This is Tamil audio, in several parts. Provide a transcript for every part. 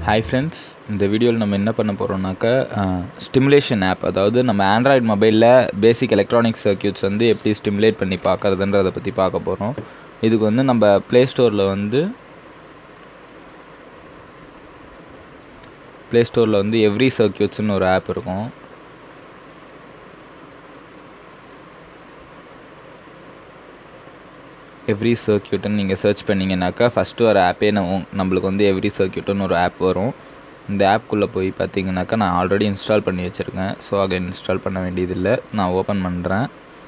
ஹாய் ஃப்ரெண்ட்ஸ் இந்த வீடியோவில் நம்ம என்ன பண்ண போகிறோம்னாக்கா ஸ்டிமுலேஷன் ஆப் அதாவது நம்ம ஆண்ட்ராய்டு மொபைலில் பேசிக் எலக்ட்ரானிக் சர்க்யூட்ஸ் வந்து எப்படி ஸ்டிமுலேட் பண்ணி பார்க்குறதுன்றதை பற்றி பார்க்க போகிறோம் இதுக்கு வந்து நம்ம ப்ளே ஸ்டோரில் வந்து ப்ளே ஸ்டோரில் வந்து எவ்ரி சர்க்யூட்ஸ்னு ஒரு ஆப் இருக்கும் எவ்ரி சர்க்யூட்டுன்னு நீங்கள் சர்ச் பண்ணிங்கனாக்கா ஃபஸ்ட்டு ஒரு ஆப்பே நம்ம நம்மளுக்கு வந்து எவ்ரி சர்க்யூட்டுன்னு ஒரு ஆப் வரும் இந்த ஆப்குள்ளே போய் பார்த்தீங்கன்னாக்கா நான் ஆல்ரெடி இன்ஸ்டால் பண்ணி வச்சுருக்கேன் ஸோ அதை இன்ஸ்டால் பண்ண வேண்டியதில்லை நான் ஓப்பன் பண்ணுறேன்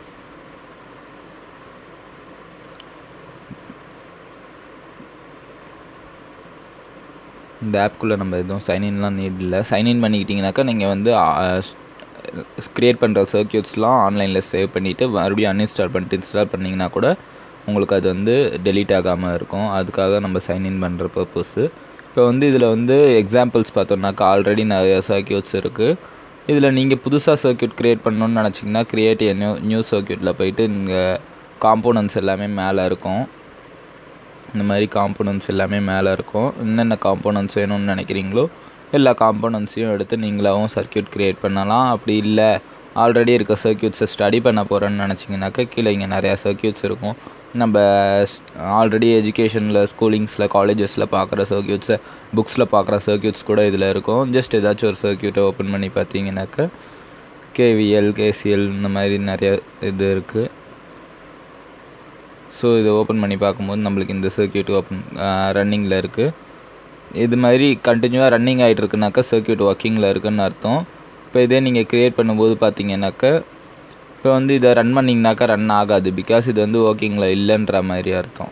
இந்த ஆப்குள்ளே நம்ம எதுவும் சைன்இன்லாம் நீட் இல்லை சைன்இன் பண்ணிக்கிட்டிங்கனாக்கா நீங்கள் வந்து க்ரியேட் பண்ணுற சர்க்யூட்ஸ்லாம் ஆன்லைனில் சேவ் பண்ணிவிட்டு மறுபடியும் அன்இன்ஸ்டால் பண்ணிட்டு இன்ஸ்டால் பண்ணிங்கன்னா கூட உங்களுக்கு அது வந்து டெலீட் ஆகாமல் இருக்கும் அதுக்காக நம்ம சைன்இன் பண்ணுற பர்பஸ்ஸு இப்போ வந்து இதில் வந்து எக்ஸாம்பிள்ஸ் பார்த்தோம்னாக்கா ஆல்ரெடி நிறைய சர்க்யூட்ஸ் இருக்குது இதில் நீங்கள் புதுசாக சர்க்யூட் க்ரியேட் பண்ணணுன்னு நினச்சிங்கன்னா க்ரியேட் நியூ நியூ சர்க்யூட்டில் போயிட்டு நீங்கள் காம்போனன்ட்ஸ் எல்லாமே மேலே இருக்கும் இந்த மாதிரி காம்போனன்ட்ஸ் எல்லாமே மேலே இருக்கும் என்னென்ன காம்போனன்ட்ஸ் வேணும்னு நினைக்கிறீங்களோ எல்லா காம்போனன்ட்ஸையும் எடுத்து நீங்களாகவும் சர்க்யூட் க்ரியேட் பண்ணலாம் அப்படி இல்லை ஆல்ரெடி இருக்க சர்க்யூட்ஸை ஸ்டடி பண்ண போகிறேன்னு நினச்சிங்கனாக்கா கீழே இங்கே நிறையா சர்க்யூட்ஸ் இருக்கும் நம்ம ஆல்ரெடி எஜுகேஷனில் ஸ்கூலிங்ஸில் காலேஜஸில் பார்க்குற சர்க்யூட்ஸை புக்ஸில் பார்க்குற சர்க்யூட்ஸ் கூட இதில் இருக்கும் ஜஸ்ட் ஏதாச்சும் ஒரு சர்க்யூட்டை ஓப்பன் பண்ணி பார்த்தீங்கன்னாக்கா கேவிஎல் கேசிஎல் இந்த மாதிரி நிறைய இது இருக்குது ஸோ இதை ஓப்பன் பண்ணி பார்க்கும்போது நம்மளுக்கு இந்த சர்க்யூட் ஓப்பன் ரன்னிங்கில் இருக்குது இது மாதிரி கண்டினியூவாக ரன்னிங் ஆகிட்டு இருக்குனாக்கா சர்க்யூட் ஒர்க்கிங்கில் இருக்குதுன்னு அர்த்தம் இப்போ இதே நீங்கள் க்ரியேட் பண்ணும்போது பார்த்தீங்கன்னாக்கா இப்போ வந்து இதை ரன் பண்ணிங்கனாக்கா ரன் ஆகாது பிகாஸ் இது வந்து ஒர்க்கிங்கில் இல்லைன்ற மாதிரி அர்த்தம்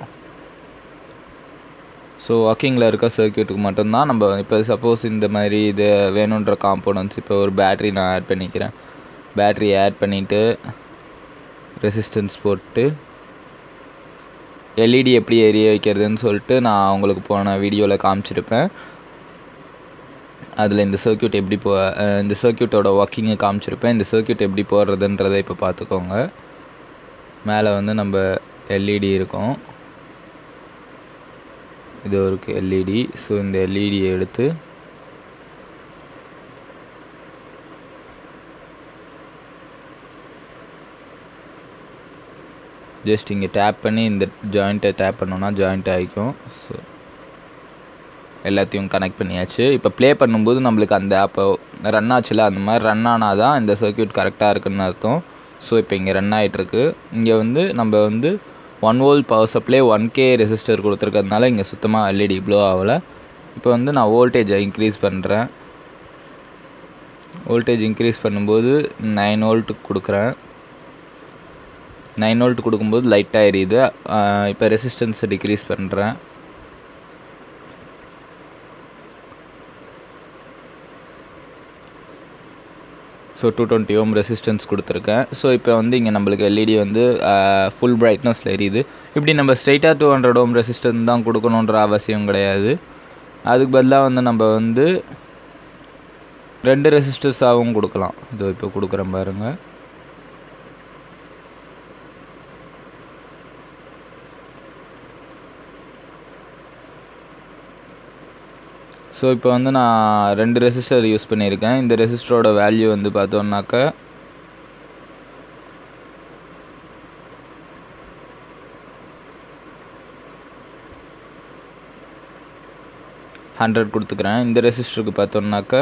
ஸோ ஒர்க்கிங்கில் இருக்க சர்க்யூட்டுக்கு மட்டும்தான் நம்ம இப்போ சப்போஸ் இந்த மாதிரி இது வேணுன்ற காம்போனன்ட்ஸ் இப்போ ஒரு பேட்ரி நான் ஆட் பண்ணிக்கிறேன் பேட்ரி ஆட் பண்ணிவிட்டு ரெசிஸ்டன்ஸ் போட்டு எல்இடி எப்படி எரிய வைக்கிறதுன்னு சொல்லிட்டு நான் உங்களுக்கு போன வீடியோவில் காமிச்சிருப்பேன் அதில் இந்த சர்க்யூட் எப்படி போ இந்த சர்க்யூட்டோட ஒர்க்கிங்கை காமிச்சிருப்பேன் இந்த சர்க்யூட் எப்படி போடுறதுன்றதை இப்போ பார்த்துக்கோங்க மேலே வந்து நம்ம எல்இடி இருக்கும் இது ஒரு எல்இடி ஸோ இந்த எல்இடியை எடுத்து ஜஸ்ட் இங்கே டேப் பண்ணி இந்த ஜாயிண்ட்டை டேப் பண்ணோன்னா ஜாயிண்ட் ஆகிக்கும் ஸோ எல்லாத்தையும் கனெக்ட் பண்ணியாச்சு இப்போ ப்ளே பண்ணும்போது நம்மளுக்கு அந்த ஆப்போ ரன் ஆச்சுல அந்த மாதிரி ரன் ஆனால் தான் இந்த சர்க்யூட் கரெக்டாக இருக்குன்னு அர்த்தம் ஸோ இப்போ இங்கே ரன் ஆகிட்டுருக்கு இங்கே வந்து நம்ம வந்து one volt power supply one K resistor கொடுத்துருக்கிறதுனால இங்கே சுத்தமாக எல்இடி ப்ளோ ஆகலை இப்போ வந்து நான் வோல்டேஜை இன்க்ரீஸ் பண்ணுறேன் வோல்டேஜ் இன்க்ரீஸ் பண்ணும்போது நைன் வோல்ட்டுக்கு கொடுக்குறேன் நைன் வோல்ட் கொடுக்கும்போது லைட்டாக எரியுது இப்போ ரெசிஸ்டன்ஸை டிக்ரீஸ் பண்ணுறேன் so two twenty ohm resistance கொடுத்துருக்கேன் ஸோ இப்போ வந்து இங்கே நம்மளுக்கு எல்இடி வந்து ஃபுல் பிரைட்னஸில் எரியுது இப்படி நம்ம ஸ்ட்ரைட்டாக டூ ஹண்ட்ரட் ஓம் ரெசிஸ்டன்ஸ் தான் கொடுக்கணுன்ற அவசியம் கிடையாது அதுக்கு பதிலாக வந்து நம்ம வந்து ரெண்டு ரெசிஸ்டர்ஸாகவும் கொடுக்கலாம் இதோ இப்போ கொடுக்குறேன் பாருங்கள் ஸோ இப்போ வந்து நான் ரெண்டு ரெசிஸ்டர் யூஸ் பண்ணியிருக்கேன் இந்த ரெசிஸ்டரோட வேல்யூ வந்து பார்த்தோம்னாக்கா ஹண்ட்ரட் கொடுத்துக்கிறேன் இந்த ரெசிஸ்டருக்கு பார்த்தோம்னாக்கா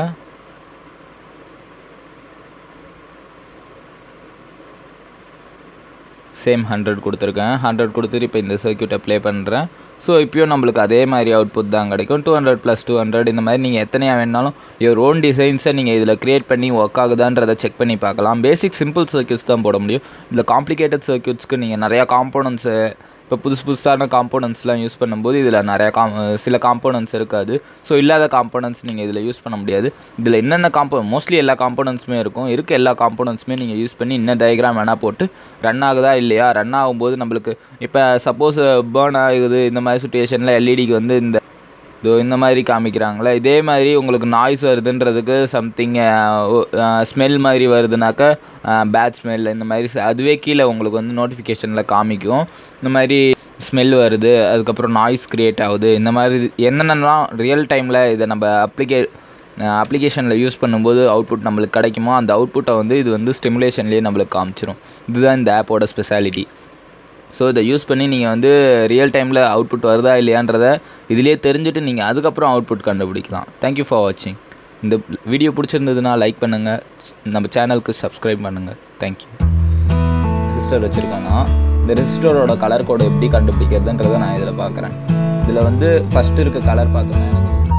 சேம் ஹண்ட்ரட் கொடுத்துருக்கேன் ஹண்ட்ரட் கொடுத்துட்டு இப்போ இந்த சர்க்கியூட்டை ப்ளே பண்ணுறேன் ஸோ இப்போயும் நம்மளுக்கு அதே மாதிரி அவுட்புட் தான் கிடைக்கும் two hundred plus two hundred இந்த மாதிரி நீங்கள் எத்தனையாக வேணாலும் யுவர் ஓன் டிசைன்ஸை நீங்கள் இதில் க்ரியேட் பண்ணி ஒர்க் ஆகுதான்றதை செக் பண்ணி பார்க்கலாம் பேசிக் சிம்பிள் சர்க்கியூட்ஸ் தான் போட முடியும் இதில் காம்ப்ளிகேட்டட் சர்க்கியூட்ஸ்க்கு நீங்கள் நிறையா காம்போனன்ட்ஸு இப்போ புதுசு புதுசான காம்போனன்ட்ஸ்லாம் யூஸ் பண்ணும்போது இதில் நிறையா காம் சில காம்போனன்ட்ஸ் இருக்காது ஸோ இல்லாத காம்போனன்ட்ஸ் நீங்கள் இதில் யூஸ் பண்ண முடியாது இதில் என்னென்ன காம்போ மோஸ்ட்லி எல்லா காம்போனன்ட்ஸுமே இருக்கும் இருக்க எல்லா காம்போனன்ட்ஸுமே நீங்கள் யூஸ் பண்ணி இன்னும் டயக்ராம் வேணால் போட்டு ரன் ஆகுதா இல்லையா ரன் ஆகும்போது நம்மளுக்கு இப்போ சப்போஸ் பேர்ன் ஆகுது இந்த மாதிரி சுச்சுவேஷனில் எல்இடிக்கு வந்து இந்த இதோ இந்த மாதிரி காமிக்கிறாங்களே இதே மாதிரி உங்களுக்கு நாய்ஸ் வருதுன்றதுக்கு சம்திங் ஸ்மெல் மாதிரி வருதுனாக்கா பேட் ஸ்மெல் இந்த மாதிரி அதுவே கீழே உங்களுக்கு வந்து நோட்டிஃபிகேஷனில் காமிக்கும் இந்த மாதிரி ஸ்மெல் வருது அதுக்கப்புறம் நாய்ஸ் க்ரியேட் ஆகுது இந்த மாதிரி என்னென்னலாம் ரியல் டைமில் இதை நம்ம அப்ளிகே அப்ளிகேஷனில் யூஸ் பண்ணும்போது அவுட்புட் நம்மளுக்கு கிடைக்குமோ அந்த அவுட்புட்டை வந்து இது வந்து ஸ்டிமுலேஷன்லேயே நம்மளுக்கு காமிச்சிரும் இதுதான் இந்த ஆப்போட ஸ்பெஷாலிட்டி ஸோ இதை யூஸ் பண்ணி நீங்கள் வந்து ரியல் டைமில் அவுட்புட் வருதா இல்லையான்றத இதிலே தெரிஞ்சுட்டு நீங்கள் அதுக்கப்புறம் அவுட்புட் கண்டுபிடிக்கலாம் தேங்க்யூ ஃபார் வாட்சிங் இந்த வீடியோ பிடிச்சிருந்ததுன்னா லைக் பண்ணுங்கள் நம்ம சேனலுக்கு சப்ஸ்கிரைப் பண்ணுங்கள் தேங்க்யூ ரெசிஸ்டர் வச்சுருக்காங்க இந்த ரெசிஸ்டரோட கலர் கோடை எப்படி கண்டுபிடிக்கிறதுன்றதை நான் இதில் பார்க்குறேன் இதில் வந்து ஃபஸ்ட்டு இருக்க கலர் பார்த்தோன்னா எனக்கு